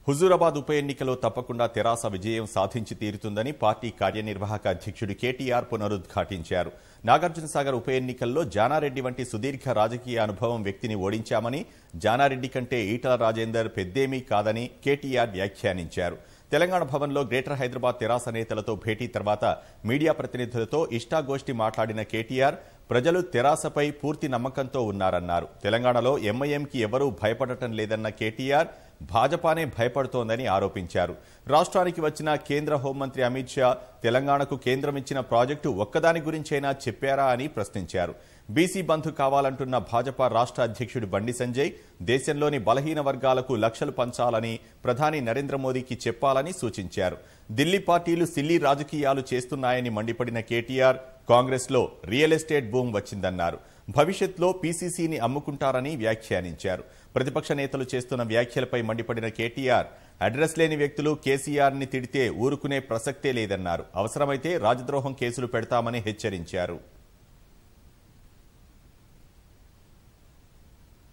హుజూరాబాద్ ఉప ఎన్నికలో తప్పకుండా తెరాస విజయం సాధించి తీరుతుందని పార్టీ కార్యనిర్వాహక అధ్యక్షుడు కేటీఆర్ పునరుద్ఘాటించారు నాగార్జున సాగర్ ఉప ఎన్నికల్లో జానారెడ్డి వంటి సుదీర్ఘ రాజకీయ అనుభవం వ్యక్తిని ఓడించామని జానారెడ్డి కంటే ఈటల రాజేందర్ పెద్దేమీ కాదని కేటీఆర్ వ్యాఖ్యానించారు తెలంగాణ భవన్లో గ్రేటర్ హైదరాబాద్ తెరాస నేతలతో భేటీ తర్వాత మీడియా ప్రతినిధులతో ఇష్టాగోష్ఠి మాట్లాడిన కేటీఆర్ ప్రజలు తెరాసపై పూర్తి నమ్మకంతో ఉన్నారన్నారు తెలంగాణలో ఎంఐఎంకి ఎవరూ భయపడటం లేదన్న కేటీఆర్ భాజపానే భయపడుతోందని ఆరోపించారు రాష్ట్రానికి వచ్చిన కేంద్ర హోంమంత్రి అమిత్ షా తెలంగాణకు కేంద్రం ఇచ్చిన ప్రాజెక్టు ఒక్కదాని గురించైనా చెప్పారా అని ప్రశ్నించారు బీసీ బంధు కావాలంటున్న భాజపా రాష్ట్ర అధ్యక్షుడు బండి సంజయ్ దేశంలోని బలహీన వర్గాలకు లక్షలు పంచాలని ప్రధాని నరేంద్ర మోదీకి చెప్పాలని సూచించారు ఢిల్లీ పార్టీలు సిల్లీ రాజకీయాలు చేస్తున్నాయని మండిపడిన కేటీఆర్ కాంగ్రెస్లో రియల్ ఎస్టేట్ బూమ్ వచ్చిందన్నారు భవిష్యత్లో పీసీసీని అమ్ముకుంటారని వ్యాఖ్యానించారు ప్రతిపక్ష నేతలు చేస్తున్న వ్యాఖ్యలపై మండిపడిన కేటీఆర్ అడ్రస్ లేని వ్యక్తులు కేసీఆర్ ని తిడితే ఊరుకునే ప్రసక్తే లేదన్నారు అవసరమైతే రాజద్రోహం కేసులు పెడతామని హెచ్చరించారు